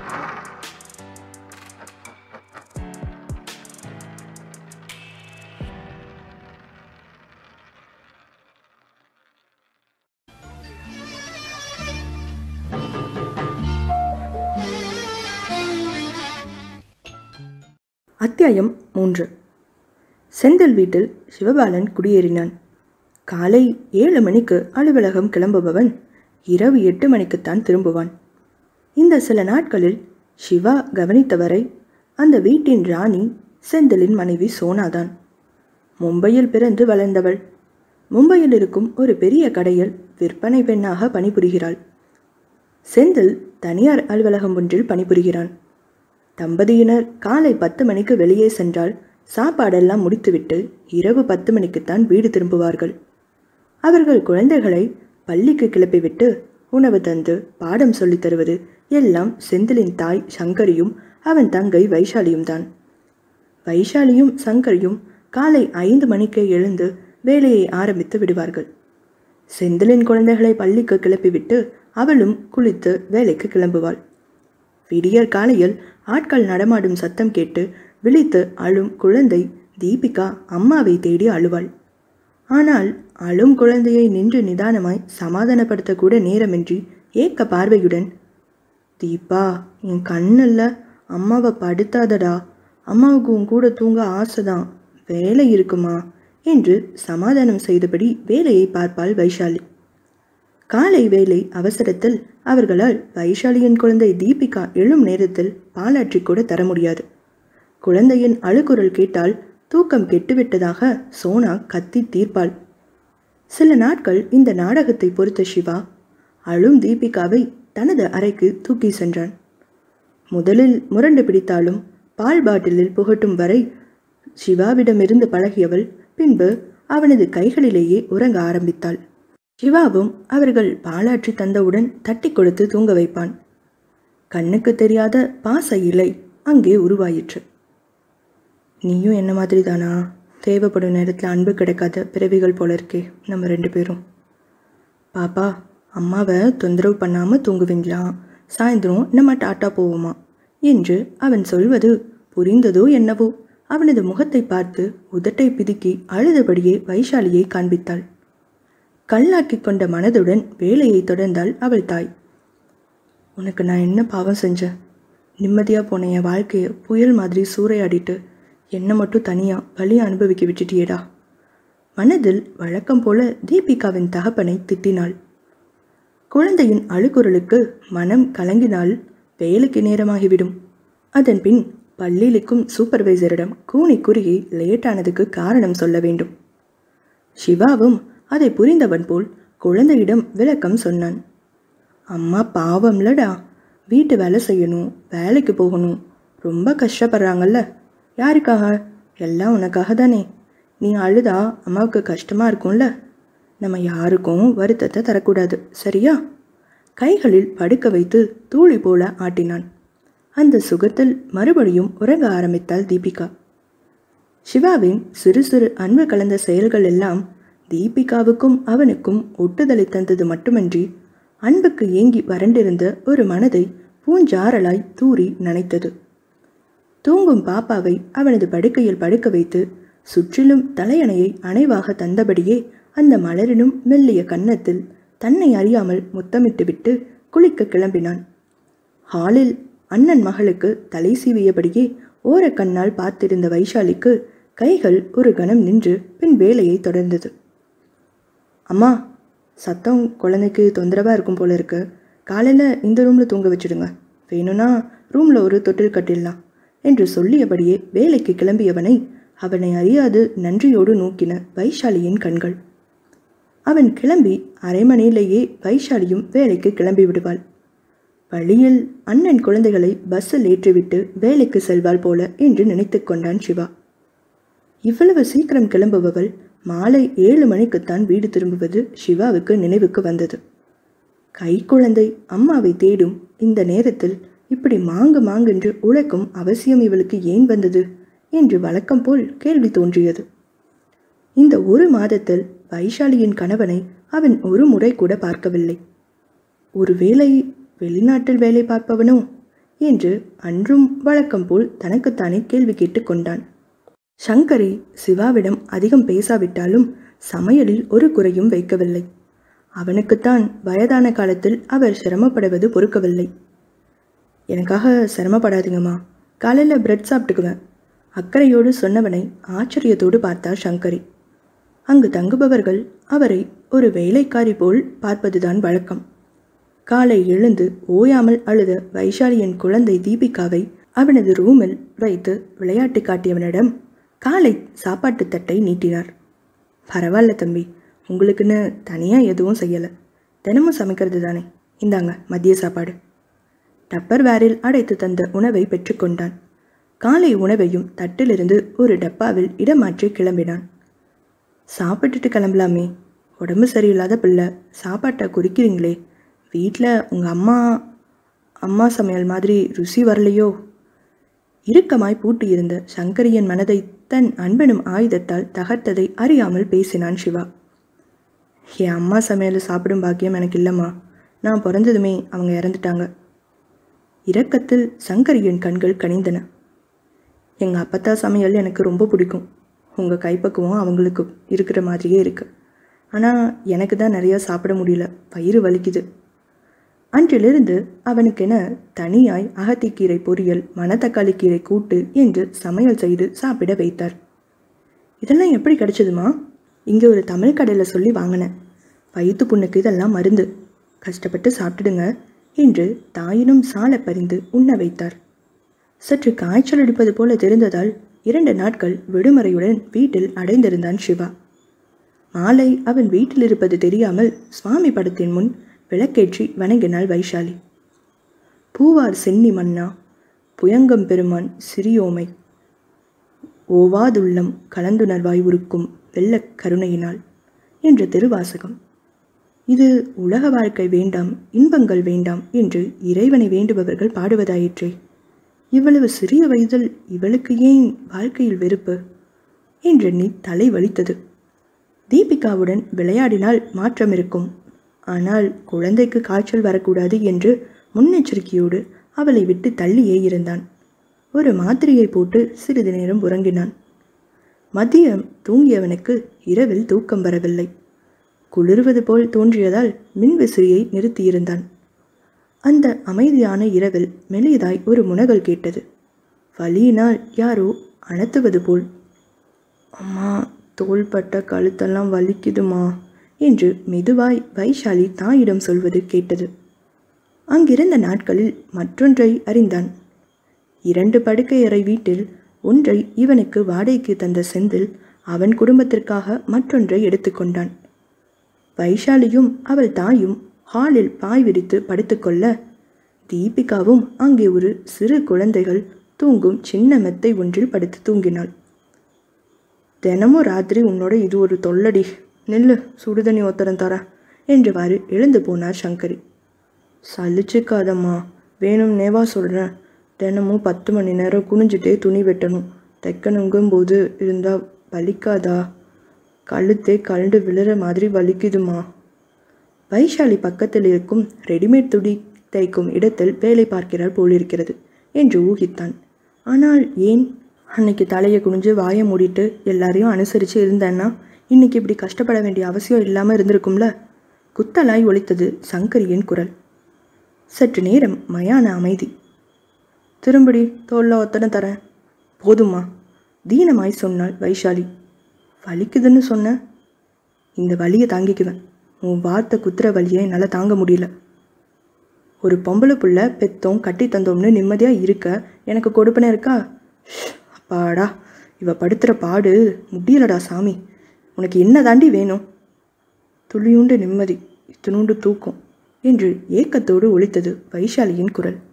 அத்தியாயம் மூன்று செந்தில் வீட்டில் சிவபாலன் குடியேறினான் காலை ஏழு மணிக்கு அலுவலகம் கிளம்புபவன் இரவு எட்டு மணிக்குத்தான் திரும்புவான் இந்த சில நாட்களில் சிவா கவனித்தவரை அந்த வீட்டின் ராணி செந்திலின் மனைவி சோனாதான் மும்பையில் பிறந்து வளர்ந்தவள் மும்பையில் இருக்கும் ஒரு பெரிய கடையில் விற்பனை பெண்ணாக பணிபுரிகிறாள் செந்தில் தனியார் அலுவலகம் ஒன்றில் பணிபுரிகிறான் தம்பதியினர் காலை பத்து மணிக்கு வெளியே சென்றால் சாப்பாடெல்லாம் முடித்துவிட்டு இரவு பத்து மணிக்குத்தான் வீடு திரும்புவார்கள் அவர்கள் குழந்தைகளை பள்ளிக்கு கிளப்பிவிட்டு உணவு தந்து பாடம் சொல்லித் தருவது எல்லாம் செந்திலின் தாய் சங்கரியும் அவன் தங்கை வைஷாலியும் தான் வைஷாலியும் சங்கரியும் காலை ஐந்து மணிக்கே எழுந்து வேலையை ஆரம்பித்து விடுவார்கள் செந்திலின் குழந்தைகளை பள்ளிக்கு கிளப்பிவிட்டு அவளும் குளித்து வேலைக்கு கிளம்புவாள் விடியற் காலையில் ஆட்கள் நடமாடும் சத்தம் கேட்டு விழித்து அழும் குழந்தை தீபிகா அம்மாவை தேடி அழுவாள் ஆனால் அழும் குழந்தையை நின்று நிதானமாய் சமாதானப்படுத்த கூட நேரமின்றி ஏக்க பார்வையுடன் தீபா என் கண்ணில் அம்மாவை படுத்தாதடா அம்மாவுக்கு உன் கூட தூங்க ஆசைதான் வேலை இருக்குமா என்று சமாதானம் செய்தபடி வேலையை பார்ப்பாள் வைஷாலி காலை வேலை அவசரத்தில் அவர்களால் வைஷாலியின் குழந்தை தீபிகா எழும் நேரத்தில் பாலாற்றி கூட தர முடியாது குழந்தையின் அழுகுரல் கேட்டால் தூக்கம் கெட்டுவிட்டதாக சோனா கத்தி தீர்ப்பாள் சில நாட்கள் இந்த நாடகத்தை பொறுத்த சிவா அழும் தீபிகாவை தனது அறைக்கு தூக்கி சென்றான் முதலில் முரண்டு பிடித்தாலும் பால் பாட்டிலில் புகட்டும் வரை சிவாவிடமிருந்து பழகியவள் பின்பு அவனது கைகளிலேயே உறங்க ஆரம்பித்தாள் சிவாவும் அவர்கள் பாலாற்றி தந்தவுடன் தட்டி கொடுத்து தூங்க வைப்பான் கண்ணுக்கு தெரியாத பாச இலை அங்கே உருவாயிற்று நீயும் என்ன மாதிரி தானா தேவைப்படும் நேரத்தில் அன்பு கிடைக்காத பிறவிகள் போல இருக்கே நம்ம ரெண்டு பேரும் பாப்பா அம்மாவை தொந்தரவு பண்ணாமல் தூங்குவீங்களா சாயந்தரம் நம்ம டாட்டா போவோமா என்று அவன் சொல்வது புரிந்ததோ என்னவோ அவனது முகத்தை பார்த்து உதட்டை பிதுக்கி அழுதபடியே வைஷாலியை காண்பித்தாள் கல்லாக்கி கொண்ட மனதுடன் வேலையை தொடர்ந்தாள் அவள் தாய் உனக்கு நான் என்ன பாவம் செஞ்சேன் நிம்மதியாக போன என் வாழ்க்கையை புயல் மாதிரி சூறையாடிட்டு என்னை மட்டும் தனியாக வழியை அனுபவிக்க விட்டுட்டியேடா மனதில் வழக்கம் போல தீபிகாவின் தகப்பனை திட்டினாள் குழந்தையின் அழுகுரலுக்கு மனம் கலங்கினால் வேலைக்கு நேரமாகிவிடும் அதன் பின் பள்ளியிலுக்கும் சூப்பர்வைசரிடம் கூனி குறுகி லேட்டானதுக்கு காரணம் சொல்ல வேண்டும் சிவாவும் அதை புரிந்தவன் போல் குழந்தையிடம் விளக்கம் சொன்னான் அம்மா பாவம்லடா வீட்டு வேலை செய்யணும் வேலைக்கு போகணும் ரொம்ப கஷ்டப்படுறாங்கல்ல யாருக்காக எல்லாம் உனக்காக தானே நீ அழுதா அம்மாவுக்கு கஷ்டமா இருக்கும்ல நம்ம யாருக்கும் வருத்தத்தை தரக்கூடாது சரியா கைகளில் படுக்க வைத்து தூளி போல ஆட்டினான் அந்த சுகத்தில் மறுபடியும் உறங்க ஆரம்பித்தாள் தீபிகா சிவாவின் சிறு சிறு அன்பு கலந்த செயல்கள் எல்லாம் தீபிகாவுக்கும் அவனுக்கும் ஒட்டுதலை தந்தது மட்டுமன்றி அன்புக்கு ஏங்கி வறண்டிருந்த ஒரு மனதை பூஞ்சாரலாய் தூறி நனைத்தது தூங்கும் பாப்பாவை அவனது படுக்கையில் படுக்க வைத்து சுற்றிலும் தலையணையை அணைவாக தந்தபடியே அந்த மலரினும் மெல்லிய கன்னத்தில் தன்னை அறியாமல் முத்தமிட்டுவிட்டு குளிக்க கிளம்பினான் ஹாலில் அண்ணன் மகளுக்கு தலை சீவியபடியே ஓரக்கண்ணால் பார்த்திருந்த வைஷாலிக்கு கைகள் ஒரு கணம் நின்று பின் வேலையை தொடர்ந்தது அம்மா சத்தம் குழந்தைக்கு தொந்தரவாக இருக்கும் போல இருக்கு காலையில் இந்த ரூமில் தூங்க வச்சிடுங்க வேணும்னா ரூமில் ஒரு தொட்டில் கட்டிடலாம் என்று சொல்லியபடியே வேலைக்கு கிளம்பியவனை அவனை அறியாது நன்றியோடு நோக்கின வைஷாலியின் கண்கள் அவன் கிளம்பி அரை மணியிலேயே வைஷாலியும் வேலைக்கு கிளம்பி விடுவாள் வழியில் அண்ணன் குழந்தைகளை பஸ்ஸில் ஏற்றிவிட்டு வேலைக்கு செல்வாள் போல என்று நினைத்து கொண்டான் சிவா இவ்வளவு சீக்கிரம் கிளம்புபவள் மாலை ஏழு மணிக்குத்தான் வீடு திரும்புவது சிவாவுக்கு நினைவுக்கு வந்தது கைக்குழந்தை அம்மாவை தேடும் இந்த நேரத்தில் இப்படி மாங்கு மாங்கென்று உழைக்கும் அவசியம் இவளுக்கு ஏன் வந்தது என்று வழக்கம் போல் கேள்வி தோன்றியது இந்த ஒரு மாதத்தில் வைஷாலியின் கணவனை அவன் ஒரு முறை கூட பார்க்கவில்லை ஒருவேளை வெளிநாட்டில் வேலை பார்ப்பவனோ என்று அன்றும் வழக்கம் போல் தனக்குத்தானே கேள்வி கேட்டு கொண்டான் சங்கரி சிவாவிடம் அதிகம் பேசாவிட்டாலும் சமையலில் ஒரு குறையும் வைக்கவில்லை அவனுக்குத்தான் வயதான காலத்தில் அவர் சிரமப்படுவது பொறுக்கவில்லை எனக்காக சிரமப்படாதீங்கம்மா காலையில் பிரெட் சாப்பிட்டுக்குவேன் அக்கறையோடு சொன்னவனை ஆச்சரியத்தோடு பார்த்தார் சங்கரி அங்கு தங்குபவர்கள் அவரை ஒரு வேலைக்காரி போல் பார்ப்பதுதான் வழக்கம் காலை எழுந்து ஓயாமல் அழுத வைஷாலியின் குழந்தை தீபிகாவை அவனது ரூமில் வைத்து விளையாட்டு காட்டியவனிடம் காலை சாப்பாட்டு தட்டை நீட்டினார் பரவாயில்ல தம்பி உங்களுக்குன்னு தனியாக எதுவும் செய்யலை தினமும் சமைக்கிறது தானே இந்தாங்க மதிய சாப்பாடு டப்பர் வேரில் அடைத்து தந்த உணவை பெற்றுக்கொண்டான் காலை உணவையும் தட்டிலிருந்து ஒரு டப்பாவில் இடமாற்றி கிளம்பினான் சாப்பிட்டுட்டு கிளம்பலாமே உடம்பு சரியில்லாத பிள்ளை சாப்பாட்டை குறிக்கிறீங்களே வீட்டில் உங்கள் அம்மா அம்மா சமையல் மாதிரி ருசி வரலையோ இறுக்கமாய் பூட்டியிருந்த சங்கரியின் மனதை தன் அன்பெனும் ஆயுதத்தால் தகர்த்ததை அறியாமல் பேசினான் சிவா என் அம்மா சமையல் சாப்பிடும் பாக்கியம் எனக்கு இல்லைம்மா நான் பிறந்ததுமே அவங்க இறந்துட்டாங்க இரக்கத்தில் சங்கரியின் கண்கள் கனிந்தன எங்கள் அப்பத்தா சமையல் எனக்கு ரொம்ப பிடிக்கும் உங்கள் கைப்பக்குவம் அவங்களுக்கு இருக்கிற மாதிரியே இருக்கு ஆனால் எனக்கு தான் நிறையா சாப்பிட முடியல வயிறு வலிக்குது அன்றிலிருந்து அவனுக்கென தனியாய் அகத்திக்கீரை பொரியல் மணத்தக்காளி கீரை கூட்டு என்று சமையல் செய்து சாப்பிட வைத்தார் இதெல்லாம் எப்படி கிடைச்சதுமா இங்கே ஒரு தமிழ் கடையில் சொல்லி வாங்கினேன் வயிற்று புண்ணுக்கு இதெல்லாம் மருந்து கஷ்டப்பட்டு சாப்பிட்டுடுங்க என்று தாயினும் சால பறிந்து உண்ண வைத்தார் சற்று காய்ச்சல் அடிப்பது போல தெரிந்ததால் இரண்டு நாட்கள் விடுமுறையுடன் வீட்டில் அடைந்திருந்தான் சிவா மாலை அவன் வீட்டில் இருப்பது தெரியாமல் சுவாமி படத்தின் முன் விளக்கேற்றி வணங்கினாள் வைஷாலி பூவார் சென்னி மன்னா புயங்கம் பெருமான் சிறியோமை ஓவாதுள்ளம் கலந்துணர்வாய் உருக்கும் வெள்ளக் கருணையினால் என்ற திருவாசகம் இது உலக வாழ்க்கை வேண்டாம் இன்பங்கள் வேண்டாம் என்று இறைவனை வேண்டுபவர்கள் பாடுவதாயிற்றே இவ்வளவு சிறிய வயதில் இவளுக்கு ஏன் வாழ்க்கையில் வெறுப்பு என்றெண்ணி தலை வலித்தது தீபிகாவுடன் விளையாடினால் மாற்றம் இருக்கும் ஆனால் குழந்தைக்கு காய்ச்சல் வரக்கூடாது என்று முன்னெச்சரிக்கையோடு அவளை விட்டு தள்ளியே இருந்தான் ஒரு மாத்திரையை போட்டு சிறிது நேரம் உறங்கினான் மதியம் தூங்கியவனுக்கு இரவில் தூக்கம் வரவில்லை குளிர்வது போல் தோன்றியதால் மின்விசிறியை நிறுத்தியிருந்தான் அந்த அமைதியான இரவில் மெலிதாய் ஒரு முனகல் கேட்டது வலியினால் யாரோ அணத்துவது போல் அம்மா தோள்பட்ட கழுத்தெல்லாம் வலிக்குதுமா என்று மெதுவாய் வைஷாலி தாயிடம் சொல்வது கேட்டது அங்கிருந்த நாட்களில் மற்றொன்றை அறிந்தான் இரண்டு படுக்கை அறை வீட்டில் ஒன்றை இவனுக்கு வாடகைக்கு தந்த செந்தில் அவன் குடும்பத்திற்காக மற்றொன்றை எடுத்துக்கொண்டான் வைஷாலியும் அவள் தாயும் ஹாலில் பாய் விரித்து படுத்துக்கொள்ள தீபிகாவும் அங்கே ஒரு சிறு குழந்தைகள் தூங்கும் சின்ன மெத்தை ஒன்றில் படுத்து தூங்கினாள் தினமும் ராத்திரி உன்னோட இது ஒரு தொல்லடி நில்லு சுடுதண்ணி ஒத்தரம் தரேன் என்றவாறு எழுந்து போனார் சங்கரி சலிச்சுக்காதம்மா வேணும் நேவா சொல்கிறேன் தினமும் பத்து மணி நேரம் குனிஞ்சிட்டே துணி வெட்டணும் தைக்கணுங்கும் போது இருந்தால் வலிக்காதா கழுத்தே கழண்டு விழுற மாதிரி வலிக்குதுமா வைஷாலி பக்கத்தில் இருக்கும் ரெடிமேட் துணி தைக்கும் இடத்தில் வேலை பார்க்கிறாள் போலிருக்கிறது என்று ஊகித்தான் ஆனால் ஏன் அன்னைக்கு தலையை குனிஞ்சு வாயை மூடிட்டு எல்லாரையும் அனுசரித்து இருந்தேன்னா இன்னைக்கு இப்படி கஷ்டப்பட வேண்டிய அவசியம் இல்லாமல் இருந்திருக்கும்ல குத்தலாய் ஒலித்தது சங்கரியின் குரல் சற்று நேரம் மயான அமைதி திரும்படி தோல்ல ஒத்தனை தரேன் போதுமா தீனமாய் சொன்னாள் வைஷாலி வலிக்குதுன்னு சொன்ன இந்த வலியை தாங்கிக்குவேன் உன் வார்த்தை குத்துற வலியை என்னால் தாங்க முடியல ஒரு பொம்பளை புள்ள பெத்தோம் கட்டி தந்தோம்னு நிம்மதியாக இருக்க எனக்கு கொடுப்பனை இருக்கா ஷ், அப்பாடா இவ படுத்துகிற பாடு முடியலடா சாமி உனக்கு என்ன தாண்டி வேணும் துளியுண்டு நிம்மதி இத்தினூண்டு தூக்கம் என்று ஏக்கத்தோடு ஒலித்தது வைஷாலியின் குரல்